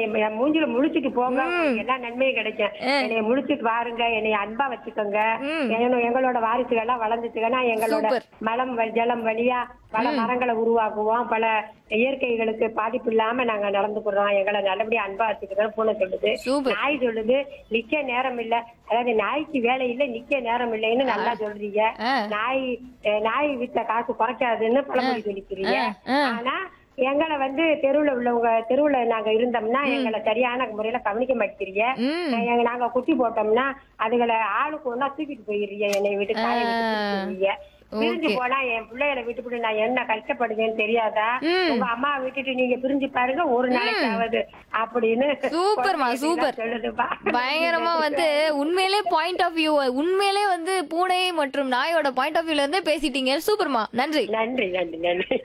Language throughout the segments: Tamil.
என் மூஞ்சில முழிச்சிட்டு போங்க உங்களுக்கு எல்லா நன்மையும் கிடைக்கும் என்னைய முழிச்சிட்டு வாருங்க என்னைய அன்பா வச்சுக்கோங்க என்ன- எங்களோட வாரிசுகள் எல்லாம் வளர்ந்துச்சுங்கன்னா எங்களோட சூப்பர். மலம் வ- ஜலம் வழியா பல மரங்களை உருவாக்குவோம் பல இயற்கைகளுக்கு பாதிப்பு இல்லாம நாங்க நடந்துக்கிறோம் எங்களை நல்லபடியா அன்பா வச்சுக்கிறோம் பூனை சொல்லுது சூப்பர். நாய் சொல்லுது நிக்க நேரம் இல்ல அதாவது நாய்க்கு வேலை இல்ல நிக்க நேரம் இல்லைன்னு நல்லா சொல்றீங்க ஆ. நாய் அஹ், நாய் வித்த காசு குறைக்காதுன்னு பழமொழி சொல்லிக்கிறீங்க ஆ. ஆனா எங்களை வந்து தெருவுல உள்ளவங்க தெருவுல நாங்க இருந்தோம்னா எங்களை சரியான முறையில கவனிக்க மாட்டேங்கிறீங்க ம் எங்க- நாங்க குட்டி போட்டோம்னா அதுகளை ஆளுக்கு ஒண்ணா தூக்கிட்டு போயிடுறீங்க என்னை விட்டு தாயை விட்டு தூக்கிட்டு போயிடுறீங்க. பிரிஞ்சு Okay. போனா என் பிள்ளைகளை விட்டுவிட்டு நான் என்ன கஷ்டப்படுவேன்னு தெரியாதா ம். உங்க அம்மா விட்டுட்டு நீங்க பிரிஞ்சு பாருங்க ஒரு நாளைக்காவது அப்படின்னு சூப்பர்மா, குழந்தைங்க சூப்பர். சொல்லுதுப்பா பயங்கரமா வந்து உண்மையிலே பாயிண்ட் ஆஃப் வியூ உண்மையிலே வந்து பூனை மற்றும் நாயோட பாயிண்ட் ஆஃப் வியூல இருந்தே பேசிட்டீங்க சூப்பர்மா நன்றி நன்றி நன்றி நன்றி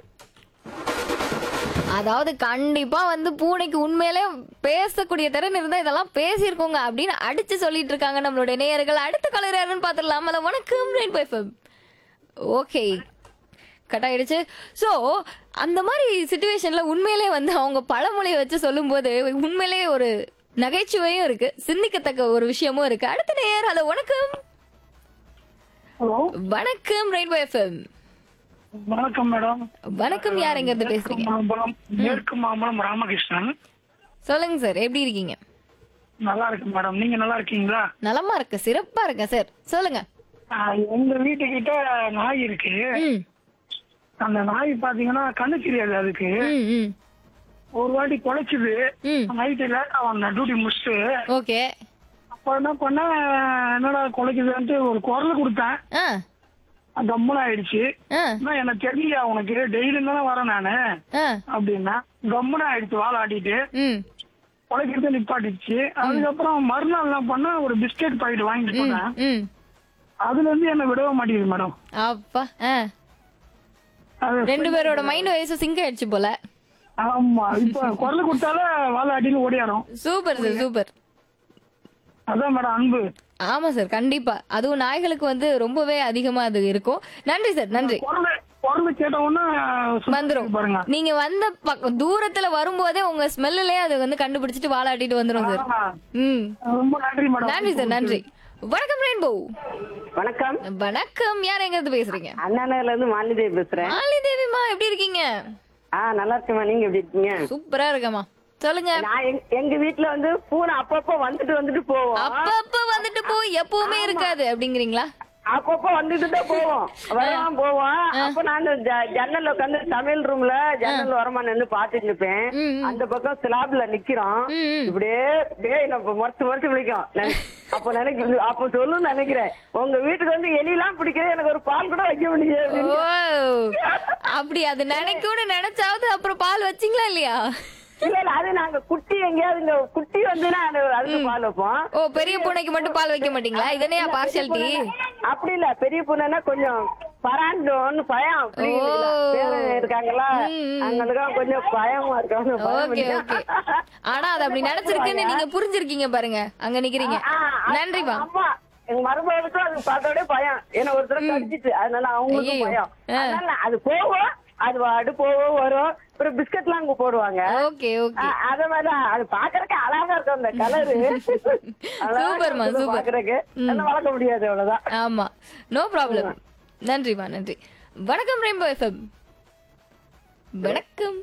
அதாவது கண்டிப்பா வந்து பூனைக்கு உண்மையிலே பேசக்கூடிய திறன் இருந்தா இதெல்லாம் பேசியிருக்கோங்க அப்படின்னு அடிச்சு சொல்லிட்டு இருக்காங்க நம்மளுடைய நேயர்கள் அடுத்த கலர் யாருன்னு பாத்துடலாம் அத வணக்கம் ரெயின்போ எஃப்எம் ஓகே கட் ஆயிடுச்சு ஸோ அந்த மாதிரி சுச்சுவேஷன்ல உண்மையிலே வந்து அவங்க பழமொழியை வச்சு சொல்லும்போது உண்மையிலே ஒரு நகைச்சுவையும் இருக்கு சிந்திக்கத்தக்க ஒரு விஷயமும் இருக்கு அடுத்த நேயர் ஹலோ வணக்கம் ஹலோ வணக்கம் ரெயின்போ எஃப்எம் வணக்கம் மேடம் வணக்கம் யார் எங்க இருந்து பேசுறீங்க மாம்பழம் மேற்கு மாம்பழம் ராமகிருஷ்ணன் சொல்லுங்க சார் எப்படி இருக்கீங்க நல்லா இருக்கு மேடம் நீங்க நல்லா இருக்கீங்களா நலமா இருக்கு சிறப்பா இருக்க சார் சொல்லுங்க ஆஹ், எங்க வீட்டுக்கிட்ட நாய் இருக்கு ம் அந்த நாய் பாத்தீங்கன்னா கண்ணு தெரியாது அதுக்கு ம் ம் ஒரு வாட்டி குலைச்சுது ம் நைட்டுல அவன் டியூட்டி முடிச்சுட்டு ஓகே அப்ப என்ன பண்ண என்னடா குலைக்குதுன்ட்டு ஒரு குரல் கொடுத்தேன் ஆ கம்மன் ஆயிடுச்சு ஆ அண்ணா, எனக்கு தெரியல உனக்கு டெய்லி தானே வரேன் நானு ஆ அப்படின்னா கம்மன் ஆயிடுச்சு வாழ ஆட்டிட்டு ம் குலைக்கிறது நிப்பாட்டிச்சு அதுக்கப்புறம் மறுநாள் என்ன பண்ண ஒரு பிஸ்கெட் பாக்கெட் வாங்கிட்டு போனேன் ம் அதுல இருந்து என்ன விடவே மாட்டேங்குது மேடம் அப்பா ஆ அது ரெண்டு பேரோட மைண்ட் வயசு சிங்க் ஆயிடுச்சு போல ஆமா இப்ப குரல் கொடுத்தாலே வாழ அடின்னு ஓடியாரும் சூப்பர் சார் சூப்பர் அதான் மேடம் அன்பு ஆமா சார் கண்டிப்பா அதுவும் நாய்களுக்கு வந்து ரொம்பவே அதிகமா அது இருக்கும் நன்றி சார் நன்றி குரல் குரல் கேட்ட உடனே வந்துரும் பாருங்க நீங்க வந்த பக்கம் தூரத்துல வரும்போதே உங்க ஸ்மெல்லுலயே அது வந்து கண்டுபிடிச்சிட்டு வாழாட்டிட்டு வந்துரும் சார் ஆ, ம் ரொம்ப நன்றி மேடம் நன்றி சார் நன்றி வணக்கம் ரெயின்போ வணக்கம் வணக்கம் யார் எங்க இருந்து பேசுறீங்க அண்ணாநகர்ல இருந்து மாலிதேவி பேசுறேன் மாலி தேவிமா எப்படி இருக்கீங்க ஆ நல்லா இருக்கேம்மா நீங்க எப்படி இருக்கீங்க சூப்பரா இருக்கமா சொல்லுங்க நான் எங்க- எங்க வீட்டுல வந்து பூனை அப்பப்போ வந்துட்டு வந்துட்டு போவோம் அப்பப்ப வந்துட்டு போ எப்பவுமே இருக்காது அப்படிங்கிறீங்களா அப்பப்போ வந்துட்டு தான் போவோம் வரலாம் போவோம் அப்ப நான் ஜ- ஜன்னல்ல உட்காந்து சமையல் ரூம்ல ஜன்னல் ஓரமா நின்னு பாத்துட்டு இருப்பேன் ம், ம். அந்த பக்கம் ஸ்லாப்ல நிக்கிறோம் ம், ம். இப்படியே இப்படியே நம்ம மறைச்சு மறைச்சு பிடிக்கும் நான் அப்ப நினைக்க அப்ப சொல்லுன்னு நினைக்கிறேன் உங்க வீட்டுக்கு வந்து எலிலாம் பிடிக்கிறது எனக்கு ஒரு பால் கூட வைக்க முடியாது ஓ அப்படி அது நினைக்கும்னு நினைச்சாவது அப்புறம் பால் வச்சீங்களா இல்லையா இல்ல இல்ல அது நாங்க குட்டி எங்கேயாவது இந்த குட்டி வந்துன்னா அது- அதுக்கு பால் வைப்போம் ஓ பெரிய பூனைக்கு மட்டும் பால் வைக்க மாட்டீங்களா இதனே பார்ஷாலிட்டி அப்படி இல்ல பெரிய பொண்ணுன்னா கொஞ்சம் பராண்டோன்னு பயம் பிள்ளைங்களுக்கு ஓ. பேரன் இருக்காங்களா ம், ம். அவங்களுக்கும் கொஞ்சம் பயமா இருக்காங்க பயம் ஓகே இல்ல. ஓகே ஆனா அது அப்படி நினைச்சிருக்குன்னு நீங்க புரிஞ்சிருக்கீங்க பாருங்க அங்க நிக்கிறீங்க ஆ, ஆ, நன்றிப்பா ஆமா எங்க மருமகளுக்கும் அது பார்த்தோட பயம் ஏன்னா ஒரு தடவை கடிச்சிட்டு அதனால அவங்களுக்கும் ஐயையோ. பயம் ஆ. அதனால அது போகும் அது வாடு போகும் வரும் அப்புறம் பிஸ்கட்லாம் அங்க போடுவாங்க ஓகே ஓகே ஆ, அத மாதிரிதான் அது பாக்குறதுக்கு அழகா இருக்கும் அந்த கலரு சூப்பர்மா, சூப்பர். பாக்குறதுக்கு அதெல்லாம் வளர்க்க முடியாது அவ்வளவுதான் ஆமா நோ ப்ராப்ளம் நன்றிமா நன்றி வணக்கம் ரெயின்போ எஃப்எம் வணக்கம்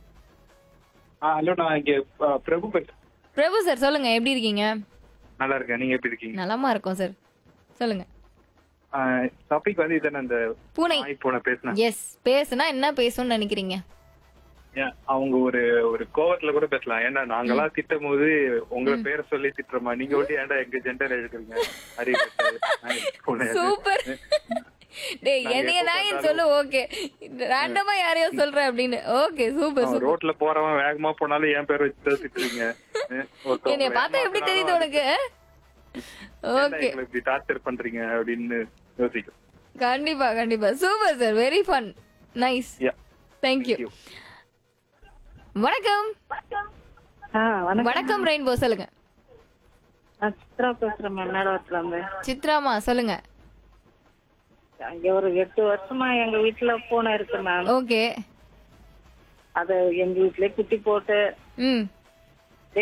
ஹலோ நான் இங்க ஆ, பிரபு பேசுறேன் பிரபு சார் சொல்லுங்க எப்படி இருக்கீங்க நல்லா இருக்கேன் நீங்க எப்படி இருக்கீங்க நலமா இருக்கோம் சார் சொல்லுங்க டாபிக் வந்து இதானே அந்த பூனை நாய் போன பேசினேன் எஸ் பேசுனா என்ன பேசணும்னு நினைக்கிறீங்க ஏன், அவங்க ஒரு ஒரு கோவத்துல கூட பேசலாம் ஏன்னா நாங்கெல்லாம் திட்டும் போது உங்க பேரை சொல்லி திட்டுறோமா நீங்க வந்து ஏன்டா எங்க ஜெண்டர் எடுக்கிறீங்க அறிவு கெட்டது, நாய் பூனை அது. சூப்பர் டேய் நாங்க என்னைய எப்ப நாயின் பார்த்தாலும் சொல்லு ஓகே ரேண்டமா யாரையோ சொல்ற அப்படின்னு ஓகே சூப்பர் அவன் சூப்பர் ரோட்ல போறவன் வேகமா போனாலும் என் பேர் வச்சு தான் திட்டுறீங்க ஏன், ஒருத்தவங்க என்னைய பார்த்தா வேகமா எப்படி போனாலும் தெரியுது உனக்கு ஏன்டா ஓகே எங்களை இப்படி டார்ச்சர் பண்றீங்க அப்படின்னு யோசிக்கும் கண்டிப்பா கண்டிப்பா super sir very fun nice Yeah. Thank you Thank you. வணக்கம் ஆ வணக்கம் வணக்கம் ரெயின்போ சொல்லுங்க நான் சித்ரா பேசுறேன் மேம் மேடவரத்துல இருந்து சித்ராமா சொல்லுங்க அங்க ஒரு எட்டு வருஷமா எங்க வீட்டுல பூனை இருக்கு மேம் ஓகே அது எங்க வீட்லயே குட்டி போட்டு ம்